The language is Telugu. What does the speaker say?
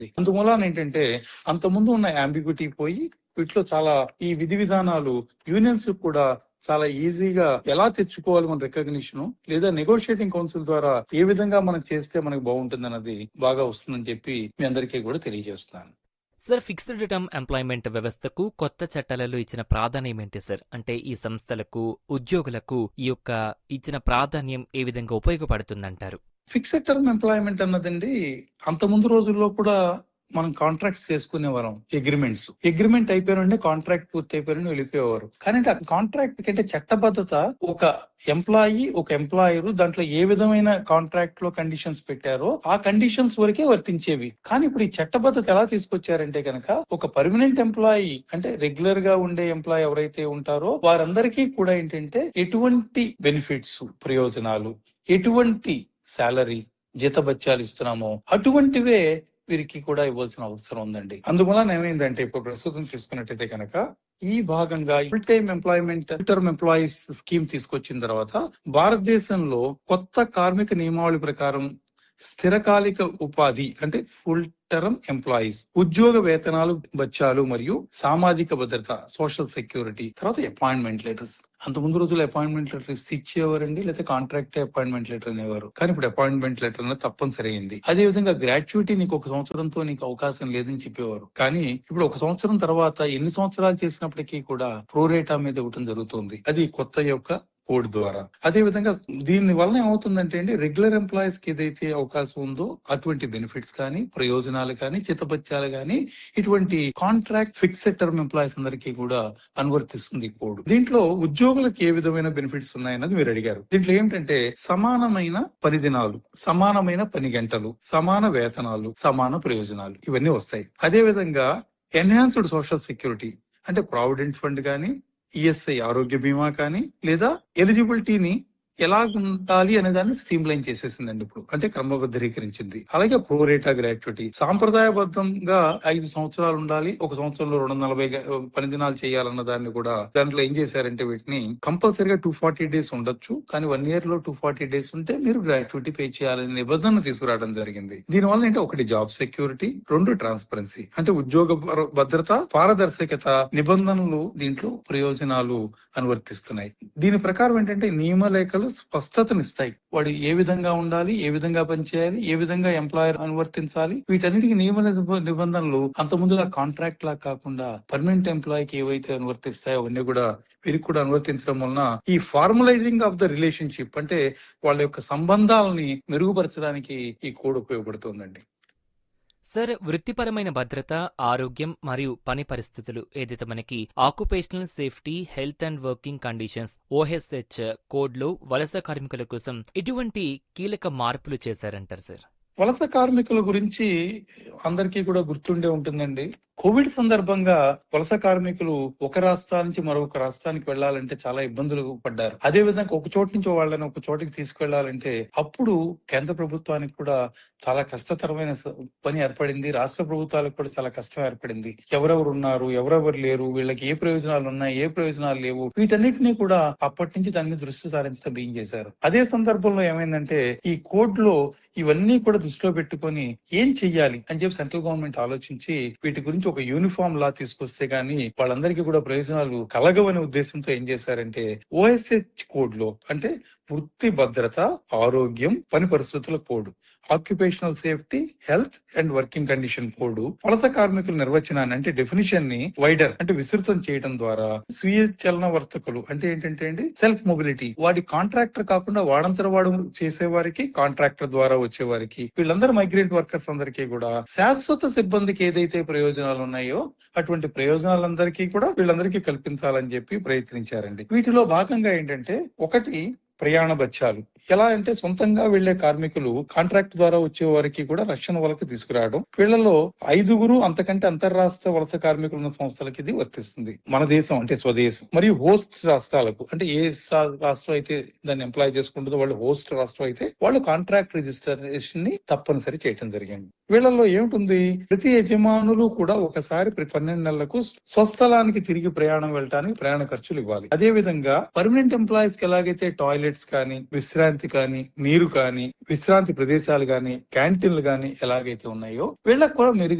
అందువలన ఏంటంటే అంత ముందు ఉన్న అంబిగ్యూటీ పోయి వీటిలో చాలా ఈ విధి విధానాలు యూనియన్స్ కూడా చాలా ఈజీగా ఎలా తెచ్చుకోవాలి మన రికగ్నిషన్ లేదా నెగోషియేటింగ్ కౌన్సిల్ ద్వారా ఏ విధంగా మనం చేస్తే మనకు బాగుంటుంది అన్నది బాగా వస్తుందని చెప్పి మీ అందరికీ కూడా తెలియజేస్తున్నాను సార్ ఫిక్స్డ్ టర్మ్ ఎంప్లాయ్మెంట్ వ్యవస్థకు కొత్త చట్టాలలో ఇచ్చిన ప్రాధాన్యం ఏంటి సార్ అంటే ఈ సంస్థలకు ఉద్యోగులకు ఈ యొక్క ఇచ్చిన ప్రాధాన్యం ఏ విధంగా ఉపయోగపడుతుందంటారు ఫిక్స్డ్ టర్మ్ ఎంప్లాయ్మెంట్ అన్నదండి అంత ముందు రోజుల్లో కూడా మనం కాంట్రాక్ట్స్ చేసుకునేవారం అగ్రిమెంట్స్ అగ్రిమెంట్ అయిపోయినండి కాంట్రాక్ట్ పూర్తి అయిపోయిన వెళ్ళిపోయేవారు కానీ ఆ కాంట్రాక్ట్ కంటే చట్టబద్ధత ఒక ఎంప్లాయీ ఒక ఎంప్లాయర్ దాంట్లో ఏ విధమైన కాంట్రాక్ట్ లో కండిషన్స్ పెట్టారో ఆ కండిషన్స్ వరకే వర్తించేవి కానీ ఇప్పుడు ఈ చట్టబద్ధత ఎలా తీసుకొచ్చారంటే కనుక ఒక పర్మనెంట్ ఎంప్లాయీ అంటే రెగ్యులర్ గా ఉండే ఎంప్లాయీ ఎవరైతే ఉంటారో వారందరికీ కూడా ఏంటంటే ఎటువంటి బెనిఫిట్స్ ప్రయోజనాలు ఎటువంటి శాలరీ జీతభత్యాలు ఇస్తున్నామో అటువంటివే వీరికి కూడా ఇవ్వాల్సిన అవసరం ఉందండి అందువలన ఏమైందంటే ఇప్పుడు ప్రస్తుతం తీసుకున్నట్టయితే కనుక ఈ భాగంగా full time employment term employees scheme తీసుకొచ్చిన తర్వాత భారతదేశంలో కొత్త కార్మిక నియమావళి ప్రకారం స్థిరకాలిక ఉపాధి అంటే ఫుల్ టర్మ్ ఎంప్లాయీస్ ఉద్యోగ వేతనాలు బత్యాలు మరియు సామాజిక భద్రత సోషల్ సెక్యూరిటీ తర్వాత అపాయింట్మెంట్ లెటర్స్ అంత ముందు రోజులు అపాయింట్మెంట్ లెటర్స్ ఇచ్చేవారండి లేకపోతే కాంట్రాక్ట్ అపాయింట్మెంట్ లెటర్ అనేవారు కానీ ఇప్పుడు అపాయింట్మెంట్ లెటర్ అనేది తప్పనిసరి అయింది అదే విధంగా గ్రాట్యుటీ నీకు ఒక సంవత్సరంతో నీకు అవకాశం లేదని చెప్పేవారు కానీ ఇప్పుడు ఒక సంవత్సరం తర్వాత ఎన్ని సంవత్సరాలు చేసినప్పటికీ కూడా ప్రోరేటా మీద ఇవ్వటం జరుగుతుంది అది కొత్త యొక్క కోడ్ ద్వారా అదే విధంగా దీని వలన ఏమవుతుందంటే అండి రెగ్యులర్ ఎంప్లాయీస్ కి ఏదైతే అవకాశం ఉందో అటువంటి బెనిఫిట్స్ కానీ ప్రయోజనాలు కానీ చిత్తపత్యాలు కానీ ఇటువంటి కాంట్రాక్ట్ ఫిక్స్డ్ టర్మ్ ఎంప్లాయీస్ అందరికీ కూడా అనువర్తిస్తుంది ఈ కోడ్ దీంట్లో ఉద్యోగులకు ఏ విధమైన బెనిఫిట్స్ ఉన్నాయన్నది మీరు అడిగారు దీంట్లో ఏమిటంటే సమానమైన పని దినాలు సమానమైన పని గంటలు సమాన వేతనాలు సమాన ప్రయోజనాలు ఇవన్నీ వస్తాయి అదే విధంగా ఎన్హాన్స్డ్ సోషల్ సెక్యూరిటీ అంటే ప్రావిడెంట్ ఫండ్ కానీ ఈఎస్ఐ ఆరోగ్య బీమా కానీ లేదా ఎలిజిబిలిటీని ఎలా ఉండాలి అనే దాన్ని స్ట్రీమ్ లైన్ చేసేసిందండి ఇప్పుడు అంటే క్రమబద్ధీకరించింది అలాగే ప్రోరేటా గ్రాట్యుటీ సాంప్రదాయబద్ధంగా ఐదు సంవత్సరాలు ఉండాలి ఒక సంవత్సరంలో రెండు వందల నలభై గ- పని దినాలు చేయాలన్న దాన్ని కూడా దాంట్లో ఏం చేశారంటే వీటిని కంపల్సరీగా టూ ఫార్టీ డేస్ ఉండొచ్చు కానీ వన్ ఇయర్ లో టూ ఫార్టీ డేస్ ఉంటే మీరు గ్రాట్యుటీ పే చేయాలనే నిబంధన తీసుకురావడం జరిగింది దీనివల్ల ఏంటి ఒకటి జాబ్ సెక్యూరిటీ రెండు ట్రాన్స్పరెన్సీ అంటే ఉద్యోగ భర- భద్రత పారదర్శకత నిబంధనలు దీంట్లో ప్రయోజనాలు అనువర్తిస్తున్నాయి దీని ప్రకారం ఏంటంటే నియమలేఖలు స్పష్టతనిస్తాయి వాడు ఏ విధంగా ఉండాలి ఏ విధంగా పనిచేయాలి ఏ విధంగా ఎంప్లాయర్ అనువర్తించాలి వీటన్నిటికి నియమ నిబ- నిబంధనలు అంత ముందులా కాంట్రాక్ట్ లా కాకుండా పర్మనెంట్ ఎంప్లాయీకి ఏవైతే అనువర్తిస్తాయో అవన్నీ కూడా వీరికి కూడా అనువర్తించడం వలన ఈ ఫార్మలైజింగ్ ఆఫ్ ద రిలేషన్షిప్ అంటే వాళ్ళ యొక్క సంబంధాలని మెరుగుపరచడానికి ఈ కోడ్ ఉపయోగపడుతుందండి సార్ వృత్తిపరమైన భద్రత ఆరోగ్యం మరియు పని పరిస్థితులు ఏదైతే మనకి occupational safety health and working conditions OHH కోడ్లో వలస కార్మికుల కోసం ఎటువంటి కీలక మార్పులు చేశారంటారు సార్ వలస కార్మికుల గురించి అందరికీ కూడా గుర్తుండే ఉంటుందండి కోవిడ్ సందర్భంగా వలస కార్మికులు ఒక రాష్ట్రం నుంచి మరొక రాష్ట్రానికి వెళ్ళాలంటే చాలా ఇబ్బందులు పడ్డారు అదే విధంగా ఒక చోటు నుంచి వాళ్ళని ఒక చోటికి తీసుకెళ్లాలంటే అప్పుడు కేంద్ర ప్రభుత్వానికి కూడా చాలా కష్టతరమైన స- పని ఏర్పడింది రాష్ట్ర ప్రభుత్వాలకు కూడా చాలా కష్టం ఏర్పడింది ఎవరెవరు ఉన్నారు ఎవరెవరు లేరు వీళ్ళకి ఏ ప్రయోజనాలు ఉన్నాయి ఏ ప్రయోజనాలు లేవు వీటన్నిటిని కూడా అప్పటి నుంచి దాని మీద దృష్టి సారించడం బియ్యం చేశారు అదే సందర్భంలో ఏమైందంటే ఈ కోడ్ లో ఇవన్నీ కూడా దృష్టిలో పెట్టుకొని ఏం చెయ్యాలి అని చెప్పి సెంట్రల్ గవర్నమెంట్ ఆలోచించి వీటి గురించి ఒక యూనిఫామ్ లా తీసుకొస్తే గానీ వాళ్ళందరికీ కూడా ప్రయోజనాలు కలగవనే ఉద్దేశంతో ఏం చేశారంటే ఓఎస్హెచ్ కోడ్ లో అంటే వృత్తి భద్రత ఆరోగ్యం పని పరిస్థితుల code occupational safety health and working condition code వలస కార్మికుల నిర్వచనాన్ని అంటే డెఫినిషన్ ని వైడర్ అంటే విస్తృతం చేయడం ద్వారా స్వీయ చలన వర్తకులు అంటే ఏంటంటే అండి సెల్ఫ్ మొబిలిటీ వాడి కాంట్రాక్టర్ కాకుండా వాడంతర వాడు చేసే వారికి కాంట్రాక్టర్ ద్వారా వచ్చే వారికి వీళ్ళందరూ మైగ్రెంట్ వర్కర్స్ అందరికీ కూడా శాశ్వత సిబ్బందికి ఏదైతే ప్రయోజనాలు ఉన్నాయో అటువంటి ప్రయోజనాలందరికీ కూడా వీళ్ళందరికీ కల్పించాలని చెప్పి ప్రయత్నించారండి వీటిలో భాగంగా ఏంటంటే ఒకటి ప్రయాణ బత్యాలు ఎలా అంటే సొంతంగా వెళ్లే కార్మికులు కాంట్రాక్ట్ ద్వారా వచ్చే వారికి కూడా రక్షణ వరకు తీసుకురావడం వీళ్ళలో ఐదుగురు అంతకంటే అంతర్రాష్ట్ర వలస కార్మికులు ఉన్న సంస్థలకి ఇది వర్తిస్తుంది మన దేశం అంటే స్వదేశం మరియు హోస్ట్ రాష్ట్రాలకు అంటే ఏ రా- రాష్ట్రం అయితే దాన్ని ఎంప్లాయ్ చేసుకుంటుందో వాళ్ళు హోస్ట్ రాష్ట్రం అయితే వాళ్ళు కాంట్రాక్ట్ రిజిస్ట్రేషన్ ని తప్పనిసరి చేయడం జరిగింది వీళ్ళలో ఏమిటి ప్రతి యజమానులు కూడా ఒకసారి ప్రతి పన్నెండు నెలలకు స్వస్థలానికి తిరిగి ప్రయాణం వెళ్ళడానికి ప్రయాణ ఖర్చులు ఇవ్వాలి అదే విధంగా పర్మనెంట్ ఎంప్లాయీస్ కి ఎలాగైతే టాయిలెట్ టాయిలెట్స్ కానీ విశ్రాంతి కానీ నీరు కానీ విశ్రాంతి ప్రదేశాలు కానీ క్యాంటీన్లు కానీ ఎలాగైతే ఉన్నాయో వీళ్ళకి కూడా మెరుగు